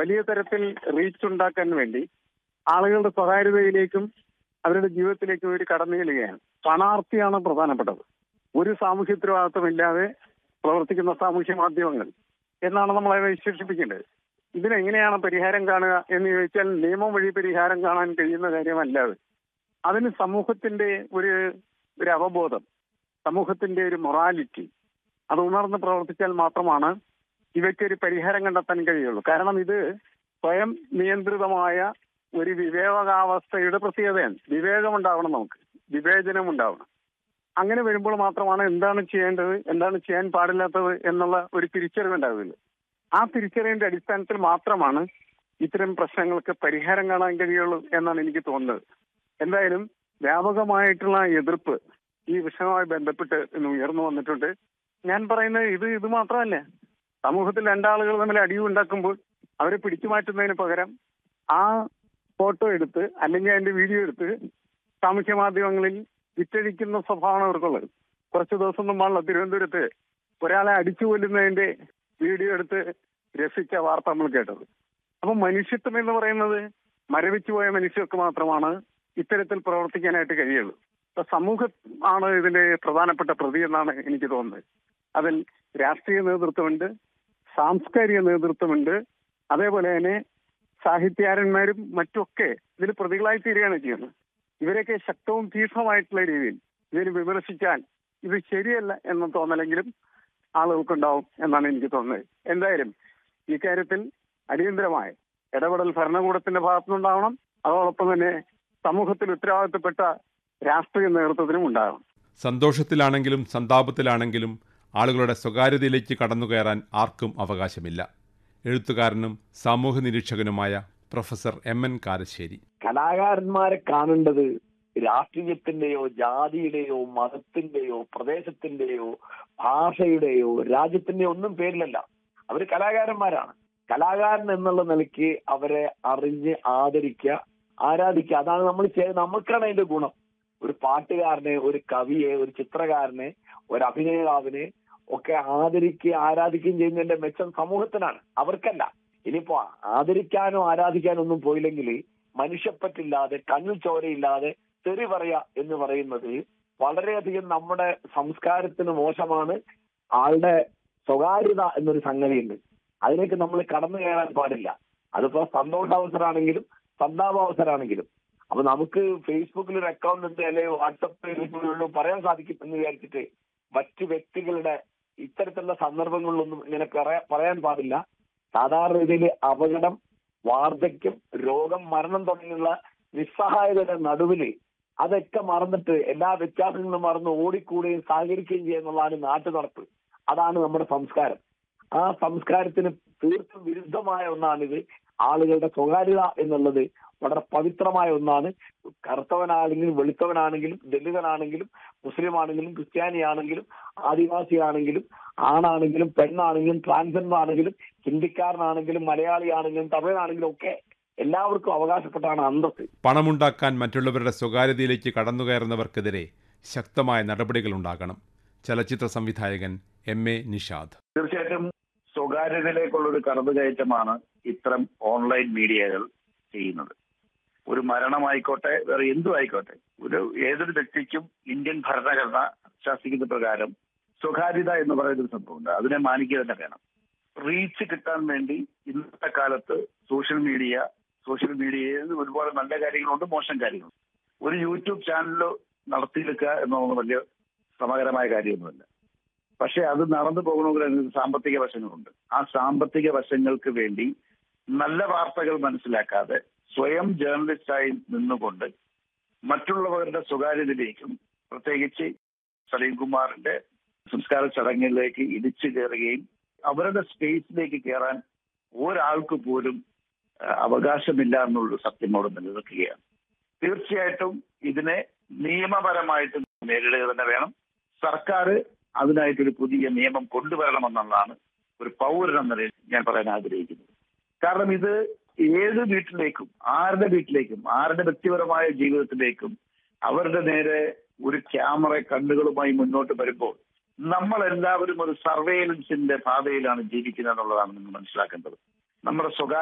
വലിയ തരത്തിൽ റീച്ച് ഉണ്ടാക്കാൻ വേണ്ടി ആളുകളുടെ സ്വകാര്യതയിലേക്കും അവരുടെ ജീവിതത്തിലേക്കും ഒരു കടന്നു ചെല്ലുകയാണ് പണാർത്ഥിയാണ് പ്രധാനപ്പെട്ടത് ഒരു സാമൂഹ്യ ഉത്തരവാദിത്വമില്ലാതെ പ്രവർത്തിക്കുന്ന സാമൂഹ്യ മാധ്യമങ്ങൾ എന്നാണ് നമ്മളെ വിശേഷിപ്പിക്കേണ്ടത് ഇതിനെങ്ങനെയാണ് പരിഹാരം കാണുക എന്ന് ചോദിച്ചാൽ നിയമം വഴി പരിഹാരം കാണാൻ കഴിയുന്ന കാര്യമല്ല അത് അതിന് സമൂഹത്തിന്റെ ഒരു ഒരു അവബോധം സമൂഹത്തിന്റെ ഒരു മൊറാലിറ്റി അത് ഉണർന്ന് പ്രവർത്തിച്ചാൽ മാത്രമാണ് ഇവയ്ക്കൊരു പരിഹാരം കണ്ടെത്താൻ കഴിയുള്ളൂ കാരണം ഇത് സ്വയം നിയന്ത്രിതമായ ഒരു വിവേകാവസ്ഥയുടെ പ്രത്യേകതയാണ് വിവേകമുണ്ടാവണം നമുക്ക് വിവേചനം ഉണ്ടാവണം അങ്ങനെ വരുമ്പോൾ മാത്രമാണ് എന്താണ് ചെയ്യേണ്ടത് എന്താണ് ചെയ്യാൻ പാടില്ലാത്തത് എന്നുള്ള ഒരു തിരിച്ചറിവ് ഉണ്ടാവുകയുള്ളൂ ആ തിരിച്ചറിവിന്റെ അടിസ്ഥാനത്തിൽ മാത്രമാണ് ഇത്തരം പ്രശ്നങ്ങൾക്ക് പരിഹാരം കാണാൻ കഴിയുള്ളൂ എന്നാണ് എനിക്ക് തോന്നുന്നത് എന്തായാലും വ്യാപകമായിട്ടുള്ള എതിർപ്പ് ഈ വിഷയവുമായി ബന്ധപ്പെട്ട് ഇന്ന് ഉയർന്നു വന്നിട്ടുണ്ട് ഞാൻ പറയുന്നത് ഇത് ഇത് മാത്രമല്ല സമൂഹത്തിൽ രണ്ടാളുകൾ തമ്മിൽ അടിയുണ്ടാക്കുമ്പോൾ അവരെ പിടിച്ചു മാറ്റുന്നതിന് പകരം ആ ഫോട്ടോ എടുത്ത് അല്ലെങ്കിൽ അതിന്റെ വീഡിയോ എടുത്ത് സാമൂഹ്യ മാധ്യമങ്ങളിൽ വിറ്റഴിക്കുന്ന സ്വഭാവമാണ് അവർക്കുള്ളത് കുറച്ച് ദിവസം മുമ്പാണല്ലോ തിരുവനന്തപുരത്ത് ഒരാളെ അടിച്ചു കൊല്ലുന്നതിന്റെ വീഡിയോ എടുത്ത് രസിച്ച വാർത്ത നമ്മൾ കേട്ടത് അപ്പൊ മനുഷ്യത്വം എന്ന് പറയുന്നത് മരവിച്ചു പോയ മനുഷ്യർക്ക് മാത്രമാണ് ഇത്തരത്തിൽ പ്രവർത്തിക്കാനായിട്ട് കഴിയുള്ളൂ അപ്പൊ സമൂഹം ആണ് ഇതിന്റെ പ്രധാനപ്പെട്ട പ്രതി എന്നാണ് എനിക്ക് തോന്നുന്നത് അതിൽ രാഷ്ട്രീയ നേതൃത്വമുണ്ട് സാംസ്കാരിക നേതൃത്വമുണ്ട് അതേപോലെ തന്നെ സാഹിത്യകാരന്മാരും മറ്റൊക്കെ ഇതിൽ പ്രതികളായി തീരുകയാണ് ചെയ്യുന്നത് ഇവരൊക്കെ ശക്തവും തീക്ഷ്ണമായിട്ടുള്ള രീതിയിൽ ഇതിന് വിമർശിച്ചാൽ ഇത് ശരിയല്ല എന്ന തോന്നലെങ്കിലും ആളുകൾക്കുണ്ടാവും എന്നാണ് എനിക്ക് തോന്നുന്നത് എന്തായാലും ഇക്കാര്യത്തിൽ അടിയന്തരമായ ഇടപെടൽ ഭരണകൂടത്തിന്റെ ഭാഗത്തുനിന്നുണ്ടാവണം അതോടൊപ്പം തന്നെ സമൂഹത്തിൽ ഉത്തരവാദിത്തപ്പെട്ട രാഷ്ട്രീയ നേതൃത്വത്തിനും ഉണ്ടാകണം സന്തോഷത്തിലാണെങ്കിലും സന്താപത്തിലാണെങ്കിലും ആളുകളുടെ സ്വകാര്യതയിലേക്ക് കടന്നുകയറാൻ ആർക്കും അവകാശമില്ല എഴുത്തുകാരനും സാമൂഹ്യ നിരീക്ഷകനുമായ പ്രൊഫസർ എം എൻ കാരശ്ശേരി കലാകാരന്മാരെ കാണേണ്ടത് രാഷ്ട്രീയത്തിന്റെയോ ജാതിയുടെയോ മതത്തിന്റെയോ പ്രദേശത്തിന്റെയോ ഭാഷയുടെയോ രാജ്യത്തിന്റെയോ ഒന്നും പേരിലല്ല അവർ കലാകാരന്മാരാണ് കലാകാരൻ എന്നുള്ള നിലയ്ക്ക് അവരെ അറിഞ്ഞ് ആദരിക്കുക ആരാധിക്കുക അതാണ് നമ്മൾ ചെയ്യുന്നത് നമ്മൾക്കാണ് അതിന്റെ ഗുണം ഒരു പാട്ടുകാരനെ ഒരു കവിയെ ഒരു ചിത്രകാരനെ ഒരു അഭിനേതാവിനെ ഒക്കെ ആദരിക്കുകയും ആരാധിക്കുകയും ചെയ്യുന്നതിന്റെ മെച്ചം സമൂഹത്തിനാണ് അവർക്കല്ല ഇനിയിപ്പോ ആദരിക്കാനോ ആരാധിക്കാനോ ഒന്നും പോയില്ലെങ്കിൽ മനുഷ്യപ്പറ്റില്ലാതെ കണ്ണിൽ ചോരയില്ലാതെ തെറി പറയാ എന്ന് പറയുന്നത് വളരെയധികം നമ്മുടെ സംസ്കാരത്തിന് മോശമാണ് ആളുടെ സ്വകാര്യത എന്നൊരു സംഗതിയുണ്ട് അതിലേക്ക് നമ്മൾ കടന്നു കയറാൻ പാടില്ല അതിപ്പോ സന്തോഷാവസരമാണെങ്കിലും സന്താപാവസരമാണെങ്കിലും അപ്പൊ നമുക്ക് ഫേസ്ബുക്കിൽ ഒരു അക്കൗണ്ട് ഉണ്ട് അല്ലെങ്കിൽ വാട്സപ്പ് പറയാൻ സാധിക്കും എന്ന് വിചാരിച്ചിട്ട് മറ്റു വ്യക്തികളുടെ ഇത്തരത്തിലുള്ള സന്ദർഭങ്ങളിലൊന്നും ഇങ്ങനെ പറയാ- പറയാൻ പാടില്ല സാധാരണ രീതിയിൽ അപകടം വാർദ്ധക്യം രോഗം മരണം തുടങ്ങിയുള്ള നിസ്സഹായതയുടെ നടുവില് അതൊക്കെ മറന്നിട്ട് എല്ലാ വ്യത്യാസങ്ങളും മറന്ന് ഓടിക്കൂടുകയും സഹകരിക്കുകയും ചെയ്യുന്നതാണ് നാട്ടു നടപ്പ് അതാണ് നമ്മുടെ സംസ്കാരം ആ സംസ്കാരത്തിന് തീർത്തും വിരുദ്ധമായ ഒന്നാണിത് ആളുകളുടെ സ്വകാര്യത എന്നുള്ളത് വളരെ പവിത്രമായ ഒന്നാണ് കറുത്തവനാണെങ്കിലും വെളുത്തവനാണെങ്കിലും ദലിതനാണെങ്കിലും മുസ്ലിം ആണെങ്കിലും ക്രിസ്ത്യാനി ആണെങ്കിലും ആദിവാസി ആണെങ്കിലും ആണാണെങ്കിലും പെണ്ണാണെങ്കിലും ട്രാൻസ്ജെൻഡർ ആണെങ്കിലും ഹിന്ദിക്കാരനാണെങ്കിലും മലയാളി ആണെങ്കിലും തമിഴനാണെങ്കിലും ഒക്കെ എല്ലാവർക്കും അവകാശപ്പെട്ടാണ് അന്തസ് പണമുണ്ടാക്കാൻ മറ്റുള്ളവരുടെ സ്വകാര്യതയിലേക്ക് കടന്നുകയറുന്നവർക്കെതിരെ ശക്തമായ നടപടികളുണ്ടാകണം ചലച്ചിത്ര സംവിധായകൻ എം എ നിഷാദ് തീർച്ചയായിട്ടും സ്വകാര്യതയിലേക്കുള്ള ഒരു കടന്നുകയറ്റമാണ് ഇത്തരം ഓൺലൈൻ മീഡിയകൾ ചെയ്യുന്നത് ഒരു മരണമായിക്കോട്ടെ വേറെ എന്തും ആയിക്കോട്ടെ ഒരു ഏതൊരു വ്യക്തിക്കും ഇന്ത്യൻ ഭരണഘടന ശാസിക്കുന്ന പ്രകാരം സ്വകാര്യത എന്ന് പറയുന്ന ഒരു സംഭവമുണ്ട് അതിനെ മാനിക്കുക തന്നെ വേണം റീച്ച് കിട്ടാൻ വേണ്ടി ഇന്നത്തെ കാലത്ത് സോഷ്യൽ മീഡിയ സോഷ്യൽ മീഡിയയിൽ ഒരുപാട് നല്ല കാര്യങ്ങളുണ്ട് മോശം കാര്യങ്ങളുണ്ട് ഒരു യൂട്യൂബ് ചാനൽ നടത്തിയെടുക്കുക എന്നൊന്നും വലിയ ശ്രമകരമായ കാര്യമൊന്നുമല്ല പക്ഷെ അത് നടന്നു പോകണമെങ്കിൽ അതിന് സാമ്പത്തിക വശങ്ങളുണ്ട് ആ സാമ്പത്തിക വശങ്ങൾക്ക് വേണ്ടി നല്ല വാർത്തകൾ മനസ്സിലാക്കാതെ സ്വയം ജേർണലിസ്റ്റായി നിന്നുകൊണ്ട് മറ്റുള്ളവരുടെ സ്വകാര്യതയിലേക്കും പ്രത്യേകിച്ച് സലീം കുമാറിന്റെ സംസ്കാര ചടങ്ങിലേക്ക് ഇടിച്ചു കയറുകയും അവരുടെ സ്പേസിലേക്ക് കയറാൻ ഒരാൾക്ക് പോലും ആ, അവകാശമില്ല എന്നുള്ള സത്യം അവിടെ നിലനിൽക്കുകയാണ് തീർച്ചയായിട്ടും ഇതിനെ നിയമപരമായിട്ട് നേരിടുക തന്നെ വേണം സർക്കാർ അതിനായിട്ടൊരു പുതിയ നിയമം കൊണ്ടുവരണമെന്നുള്ളതാണ് ഒരു പൗരൻ എന്ന നിലയിൽ ഞാൻ പറയാൻ ആഗ്രഹിക്കുന്നത് കാരണം ഇത് ഏത് വീട്ടിലേക്കും ആരുടെ വീട്ടിലേക്കും ആരുടെ വ്യക്തിപരമായ ജീവിതത്തിലേക്കും അവരുടെ നേരെ ഒരു ക്യാമറ കണ്ണുകളുമായി മുന്നോട്ട് വരുമ്പോൾ നമ്മൾ എല്ലാവരും ഒരു സർവേലൻസിന്റെ പാതയിലാണ് ജീവിക്കുന്നത് എന്നുള്ളതാണ് നിങ്ങൾ മനസ്സിലാക്കേണ്ടത് നമ്മുടെ സ്വകാര്യ